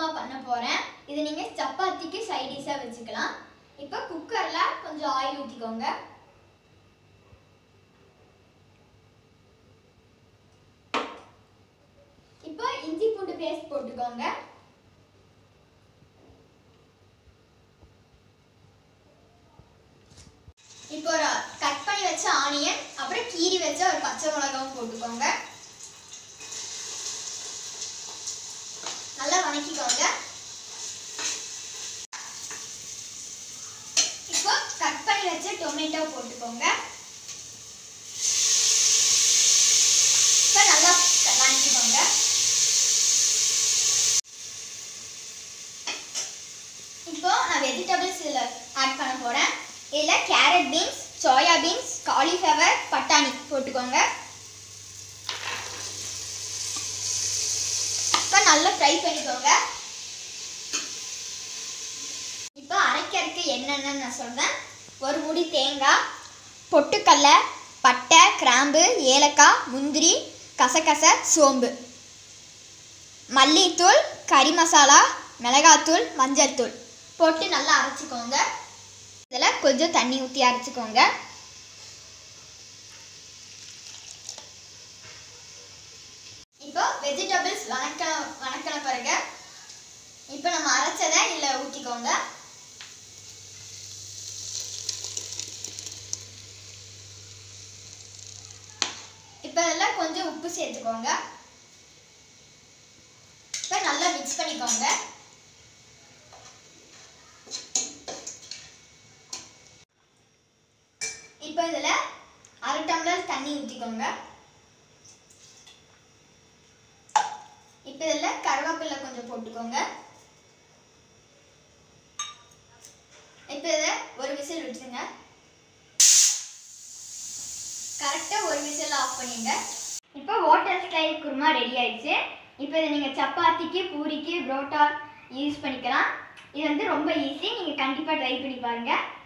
பண்ண போகிறேன் இது நீங்கள் சப்பாத்திக்கு சைடிஷாக வச்சுக்கலாம் இப்போ குக்கரில் கொஞ்சம் ஆயில் ஊற்றிக்கோங்க இப்போ இஞ்சி பூண்டு பேஸ்ட் போட்டுக்கோங்க இப்போ ஒரு கட் பண்ணி வச்ச ஆனியன் அப்புறம் கீரி வச்ச ஒரு பச்சை மிளகாவும் போட்டுக்கோங்க நல்லா வணக்கிக்கோங்க இப்போ கட் பண்ணி வச்ச டொமேட்டோ போட்டுக்கோங்க இப்போ நல்லா வணக்கிக்கோங்க இப்போ நான் வெஜிடபிள்ஸ் இதில் ஆட் பண்ண போகிறேன் இதில் carrot beans soya beans cauliflower பட்டாணி போட்டுக்கோங்க இப்போ நல்லா ஃப்ரை பண்ணிக்கோங்க இப்போ அரைக்கிறதுக்கு என்னென்னு நான் சொல்கிறேன் ஒரு முடி தேங்காய் பொட்டுக்கடலை பட்டை கிராம்பு ஏலக்காய் முந்திரி கசகச சோம்பு மல்லித்தூள் கறி மசாலா மிளகாத்தூள் மஞ்சள் தூள் போட்டு நல்லா அரைச்சிக்கோங்க இதில் கொஞ்சம் தண்ணி ஊற்றி அரைச்சிக்கோங்க இப்போ வெஜிடபிள்ஸ் வணக்க வணக்கின பிறகு இப்போ நம்ம அரைச்சதை இதில் ஊற்றிக்கோங்க இப்போ இதில் கொஞ்சம் உப்பு சேர்த்துக்கோங்க இப்போ நல்லா மிக்ஸ் பண்ணிக்கோங்க இப்போ இதில் அரை டம்ளர் தண்ணி ஊற்றிக்கோங்க இப்போ இதில் கருவேப்பிலை கொஞ்சம் போட்டுக்கோங்க இப்போ இதை ஒரு விசில் விட்டுருங்க கரெக்டாக ஒரு விசில் ஆஃப் பண்ணிடுங்க இப்போ வாட்டர் ஸ்டைல் குருமா ரெடி ஆயிடுச்சு இப்போ இதை நீங்கள் சப்பாத்திக்கு பூரிக்கு புரோட்டா யூஸ் பண்ணிக்கலாம் இது வந்து ரொம்ப ஈஸி நீங்கள் கண்டிப்பாக ட்ரை பண்ணி பாருங்கள்